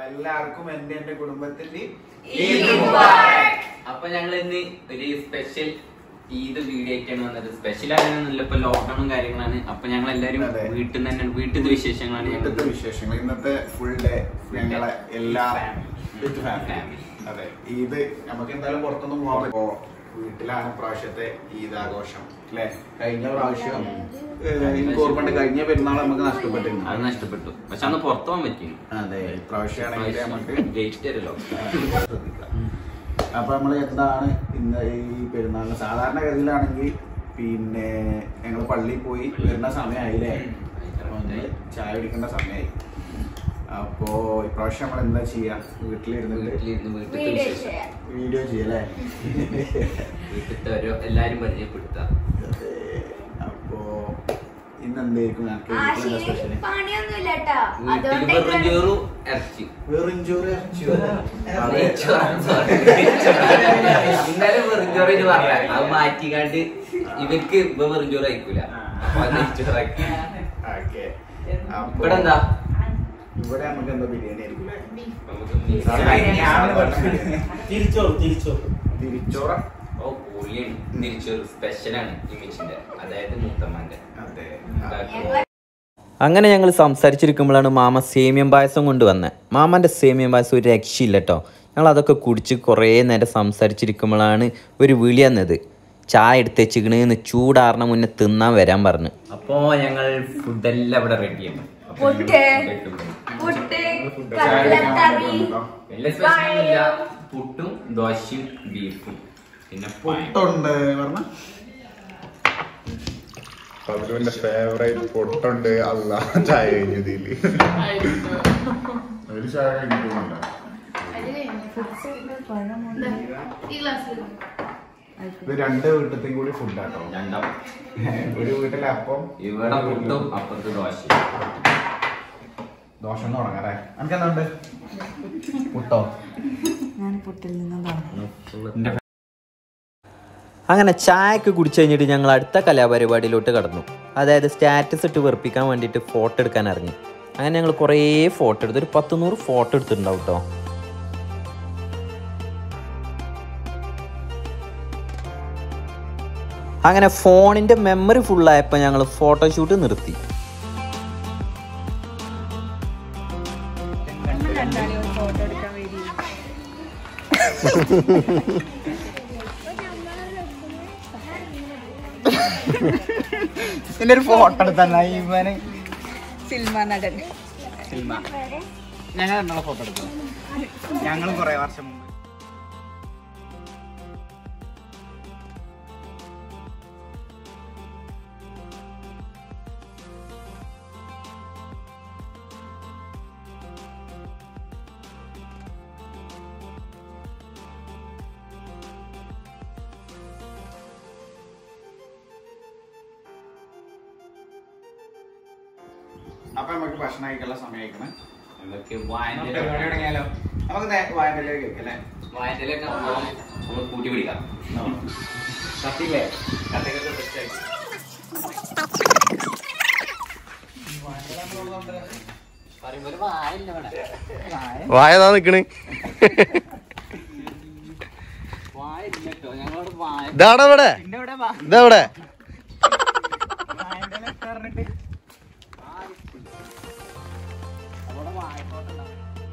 എല്ലാവർക്കും എന്റെ എന്റെ കുടുംബത്തിന്റെ ഈദ് മുബാറക്. അപ്പൊ ഞങ്ങൾ ഇന്ന് ഒരു സ്പെഷ്യൽ ഈദ് വീഡിയോ ആയിട്ടാണ് വന്നത് സ്പെഷ്യൽ ആയിരുന്നില്ല ഇപ്പൊ ലോക്ക്ഡൌണും കാര്യങ്ങളാണ് അപ്പൊ ഞങ്ങൾ എല്ലാരും അതെ. വീട്ടിൽ നിന്ന് തന്നെ വീട്ടിലത്തെ വിശേഷങ്ങളാണ് ഇന്നത്തെ ഞങ്ങൾ വിശേഷങ്ങൾ ഇന്നത്തെ ഫുൾ ഡേ ഞങ്ങളെ എല്ലാ Family. With family Family. അതെ ഈദ് നമുക്ക് എന്തായാലും പുറത്തൊന്നും പോകാൻ പറ്റുമോ വീട്ടിലാണ് പ്രാവശ്യത്തെ ഈദ് ആഘോഷം അല്ലെ കഴിഞ്ഞ പ്രാവശ്യം ഏഹ്, എനിക്ക് ഓർമ്മയുണ്ട് കഴിഞ്ഞ പെരുന്നാൾ നമുക്ക് നഷ്ടപ്പെട്ടിരുന്നു അത് നഷ്ടപ്പെട്ടു പക്ഷെ അന്ന് പുറത്തു പോകാൻ പറ്റി അതെ ഇപ്രാവശ്യമാണെങ്കിൽ നമുക്ക് ഗേറ്റ് തരല്ലോ ശ്രദ്ധിക്കാം. അപ്പൊ നമ്മൾ എന്താണ് ഇന്ന് ഈ പെരുന്നാളിന് സാധാരണഗതിയിലാണെങ്കിൽ പിന്നെ ഞങ്ങൾ പള്ളിയിൽ പോയി വരുന്ന സമയമായില്ലേ അപ്പൊ ഒന്ന് ചായ കുടിക്കേണ്ട സമയമായി അപ്പോ ഇപ്രാവശ്യം നമ്മൾ എന്താ ചെയ്യാ വീട്ടിലിരുന്നിട്ട് വീട്ടിലിരുന്ന് വീട്ടിലത്തെ വീഡിയോ വിശേഷം ചെയ്യാം. വീഡിയോ ചെയ്യല്ലേ വീട്ടിലത്തെ ഓരോ എല്ലാരും പരിചയപ്പെടുത്താം അതെ. അപ്പോ ഇന്ന് എന്തായിരിക്കും ഞങ്ങൾക്ക് വീട്ടിൽ എന്താ സ്പെഷ്യൽ ആശീന് പണിയൊന്നുമില്ല കേട്ടോ വീട്ടിൽ വെറും അതുകൊണ്ട് ചോറും ഇറച്ചി വെറും ചോറ് ഇറച്ചിയോ? അതെ. നെയ്ച്ചോറാണ് sorry. ഇന്നലെ വെറുംചോറ് ഇത് പറഞ്ഞ അത് മാറ്റിക്കാണ്ട് ഇവർക്ക് ഇപ്പൊ വെറുംചോറ് കഴിക്കൂല അപ്പൊ അത് നെയ്ച്ചോറാക്കി ഓക്കേ. അപ്പോ ഇവിടെ എന്താ ഇവിടെ നമുക്ക് എന്താ ബിരിയാണി ആയിരിക്കും നമുക്ക് തിരിച്ചോളൂ തിരിച്ചോളൂ തിരിച്ചോറ ഓ പൊളിയാണ് നെയ്ച്ചോറ് സ്പെഷ്യലാണ് ഇമിച്ചിന്റെ അതായത് മൂത്തമ്മന്റെ അതെ ഞങ്ങൾ അങ്ങനെ ഞങ്ങൾ സംസാരിച്ചിരിക്കുമ്പോഴാണ് മാമ സേമിയം പായസം കൊണ്ടുവന്നത് മാമൻ്റെ സേമിയം പായസം ഒരു രക്ഷയില്ല കേട്ടോ ഞങ്ങൾ അതൊക്കെ കുടിച്ച് കുറേ നേരം സംസാരിച്ചിരിക്കുമ്പോഴാണ് ഒരു വിളി വന്നത് ചായ എടുത്ത് വെച്ചിക്കണെന്ന് ചൂടാറിന മുന്നേ തിന്നാൻ വരാൻ പറഞ്ഞു അപ്പോ ഞങ്ങൾ ഫുഡെല്ലാം ഇവിടെ റെഡിയാണ് പുട്ട് പുട്ട് കടലക്കറി വലിയ സ്പെഷ്യൽ ഒന്നുമില്ല പുട്ടും ദോശയും ബീഫും പിന്നെ പഴം. പുട്ടുണ്ട് പറഞ്ഞ പബ്ലുവിന്റെ ഫേവറേറ്റ് പൊട്ടുണ്ട് അല്ല ചായ കഴിഞ്ഞു ഇതില് ഒരു ചായ കഴിഞ്ഞിട്ടൊന്നുമില്ല ഇത് രണ്ട് വീട്ടിലത്തെയും കൂടി ഫുഡാട്ടോ രണ്ടാം ഒരു വീട്ടിലെ അപ്പം ഇവിടെ പുട്ടും അപ്പുറത്ത് ദോശയും ദോഷം തുടങ്ങാറേ എനിക്ക് എന്തുണ്ട് പുട്ടോ അങ്ങനെ ചായയൊക്കെ കുടിച്ച് കഴിഞ്ഞിട്ട് ഞങ്ങൾ അടുത്ത കലാപരിപാടിയിലോട്ട് കടന്നു അതായത് സ്റ്റാറ്റസ് ഇട്ട് വെറുപ്പിക്കാൻ വേണ്ടിയിട്ട് ഫോട്ടോ എടുക്കാൻ ഇറങ്ങി അങ്ങനെ ഞങ്ങൾ കുറേ ഫോട്ടോ എടുത്തു ഒരു പത്ത് നൂറ് ഫോട്ടോ എടുത്തിട്ടുണ്ടാവും കേട്ടോ അങ്ങനെ ഫോണിൻ്റെ മെമ്മറി ഫുള്ളായപ്പോൾ ഞങ്ങൾ ഫോട്ടോഷൂട്ട് നിർത്തി എന്റെ ഒരു ഫോട്ടോ എടുത്താ ഇവന് സിനിമ നടൻ സിനിമ ഞങ്ങൾ എന്നുള്ള ഫോട്ടോ എടുത്തു ഞങ്ങളും കുറെ വർഷം മുമ്പ് അപ്പൊ നമുക്ക് ഭക്ഷണം കഴിക്കാനുള്ള സമയം കഴിക്കണേ നമുക്ക് പരിപാടി വായന്റെ തുടങ്ങിയാലോ നമുക്ക് നേ- വായനയിലേക്ക് കഴിക്കല്ലേ വായന്റെലൊക്കെ നമ്മൾ കൂട്ടി പിടിക്കാം കത്തില്ലേ കട്ടയൊക്കെ സെറ്റായി പറയുമ്പോൾ വായല്ല ഇവിടെ വായതാ നിക്കണ് വായ ഇല്ല കേട്ടോ ഞങ്ങളോട് വായ ഇതാടാ ഇവിടെ പിന്നെ ഇവിടെ വാ ഇതെവിടെ വായന്റെ ലെഫ്റ്റ് പറഞ്ഞിട്ട് അവിടെ വായക്കോട്ടുണ്ടാവും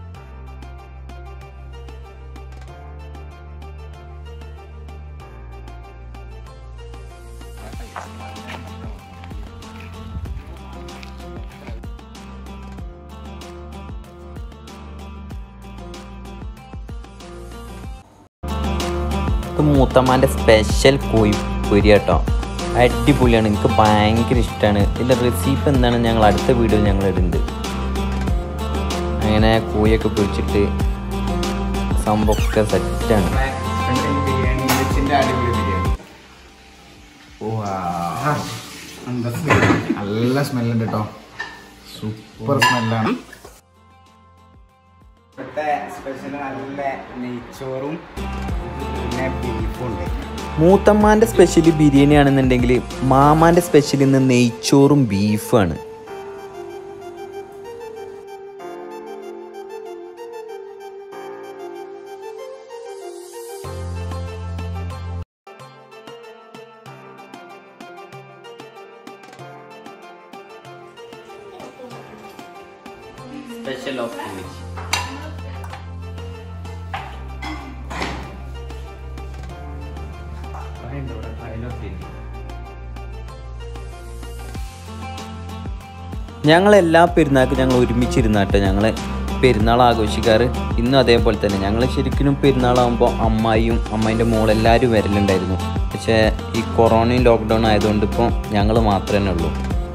ഇത് മൂത്തമ്മാൻ്റെ സ്പെഷ്യൽ കോഴി പൊരി കേട്ടോ അടിപൊളിയാണ് എനിക്ക് ഭയങ്കര ഇഷ്ടമാണ് ഇതിൻ്റെ റെസിപ്പി എന്താണ് ഞങ്ങൾ അടുത്ത വീഡിയോയിൽ ഞങ്ങൾ ഇടുന്നുണ്ട് അങ്ങനെ കോഴിയൊക്കെ പൊരിച്ചിട്ട് സംഭവമൊക്കെ സെറ്റാണ് ബിരിയാണി ഇറച്ചിന്റെ അടിപൊളി ബിരിയാണി ഓ നല്ല സ്മെല്ലുണ്ട് കേട്ടോ സൂപ്പർ സ്മെല്ലാണ് ഇവിടുത്തെ സ്പെഷ്യൽ നല്ല നെയ്ച്ചോറും പിന്നെ ബീഫും ഉണ്ട് മൂത്തമ്മാൻ്റെ സ്പെഷ്യൽ ബിരിയാണി ആണെന്നുണ്ടെങ്കിൽ മാമാൻ്റെ സ്പെഷ്യൽ ഇന്ന് നെയ്ച്ചോറും ബീഫാണ് സ്പെഷ്യൽ ഓഫ് ഇംഗ്ലീഷ് ഞങ്ങൾ എല്ലാ പെരുന്നാൾക്കും ഞങ്ങൾ ഒരുമിച്ചിരുന്നാട്ടോ ഞങ്ങൾ പെരുന്നാൾ ആഘോഷിക്കാറ് ഇന്നും അതേപോലെ തന്നെ ഞങ്ങൾ ശരിക്കും പെരുന്നാളാകുമ്പോൾ അമ്മായിയും അമ്മായിൻ്റെ മോളെല്ലാവരും വരലുണ്ടായിരുന്നു പക്ഷേ ഈ കൊറോണയും ലോക്ക്ഡൗൺ ആയതുകൊണ്ട് ഇപ്പോൾ ഞങ്ങൾ മാത്രമേ ഉള്ളൂ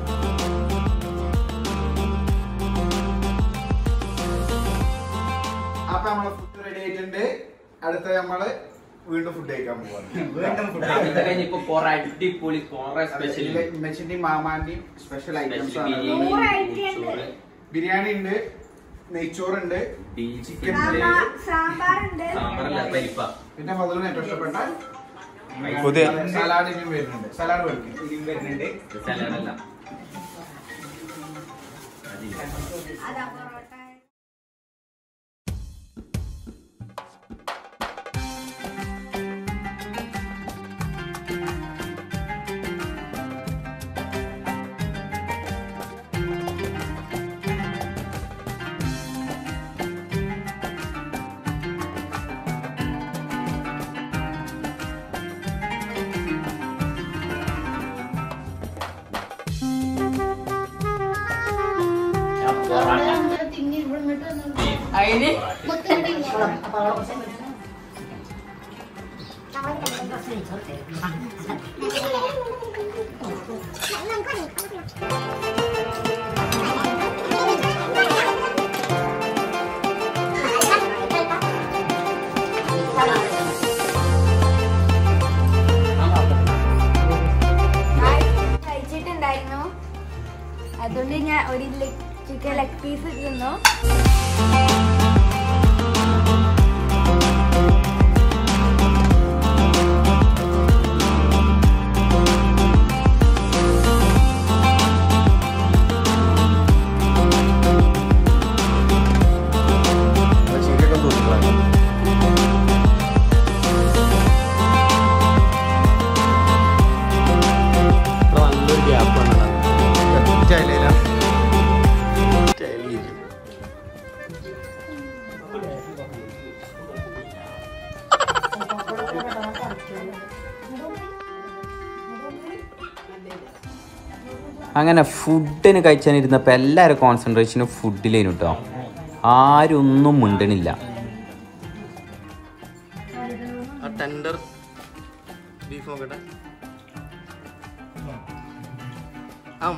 അപ്പൊ നമ്മളെ ഫുഡ് റെഡി ആയിട്ടുണ്ട് അടുത്ത നമ്മള് വീണ്ടും ഫുഡ് കഴിക്കാൻ പോവാണ് ഇത് കഴിഞ്ഞിപ്പോ കൊറേ അടിപൊളി കൊറേ സ്പെഷ്യൽ ഉമ്മച്ചിന്റെയും മാമാന്റെയും സ്പെഷ്യൽ ഐറ്റംസ് ആണ് ബിരിയാണി ബിരിയാണി ഉണ്ട് നെയ്ച്ചോറുണ്ട് ബീഫ് ചിക്കൻ ഉണ്ട് സാമ്പാറുണ്ട് സാമ്പാറല്ല പരിപ്പ പിന്നെ മുതലിന് ഏറ്റവും ഇഷ്ടപ്പെട്ട പുതിയ സലാഡ് ഇനിയും വരുന്നുണ്ട് സലാഡ് വെക്കും വരുന്നുണ്ട് സലാഡല്ല അതാ പൊറോട്ട അതിന് കഴിച്ചിട്ടുണ്ടായിരുന്നു അതുകൊണ്ട് ഞാൻ ഒരു ചിക്കൻ ലെഗ് പീസ് തിന്നു ശരിയൊക്കെ തോന്നിക്കളാണ് നല്ലൊരു ഗ്യാപ്പാണ് അങ്ങനെ ഫുഡിന് കഴിച്ചാനിരുന്നപ്പോൾ എല്ലാവരും കോൺസെൻട്രേഷനും ഫുഡിലേനു കേട്ടോ ആരും ഒന്നും മിണ്ടണില്ല ആ ടെൻഡർ ബീഫ് നോക്കട്ടെ ആം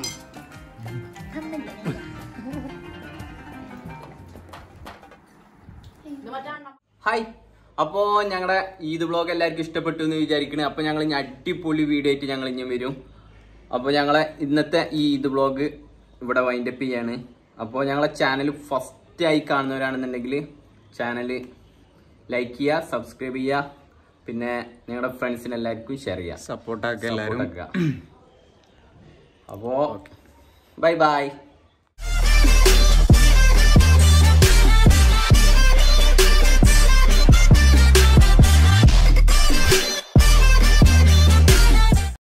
ഹായ് അപ്പോൾ ഞങ്ങളുടെ ഈദ് ബ്ലോഗ് എല്ലാവർക്കും ഇഷ്ടപ്പെട്ടു എന്ന് വിചാരിക്കണേ അപ്പോൾ ഞങ്ങൾ ഇനി അടിപൊളി വീഡിയോ ആയിട്ട് ഞങ്ങൾ ഇനി വരും അപ്പോൾ ഞങ്ങളെ ഇന്നത്തെ ഈ ഈദ് ബ്ലോഗ് ഇവിടെ വൈൻഡപ്പ് ചെയ്യാണ് അപ്പോൾ ഞങ്ങളെ ചാനൽ ഫസ്റ്റ് ആയി കാണുന്നവരാണെന്നുണ്ടെങ്കിൽ ചാനൽ ലൈക്ക് ചെയ്യുക സബ്സ്ക്രൈബ് ചെയ്യുക പിന്നെ നിങ്ങളുടെ ഫ്രണ്ട്സിന് എല്ലാവർക്കും ഷെയർ ചെയ്യുക സപ്പോർട്ടാക്കുക എല്ലാവരും അപ്പോൾ ബൈ ബൈ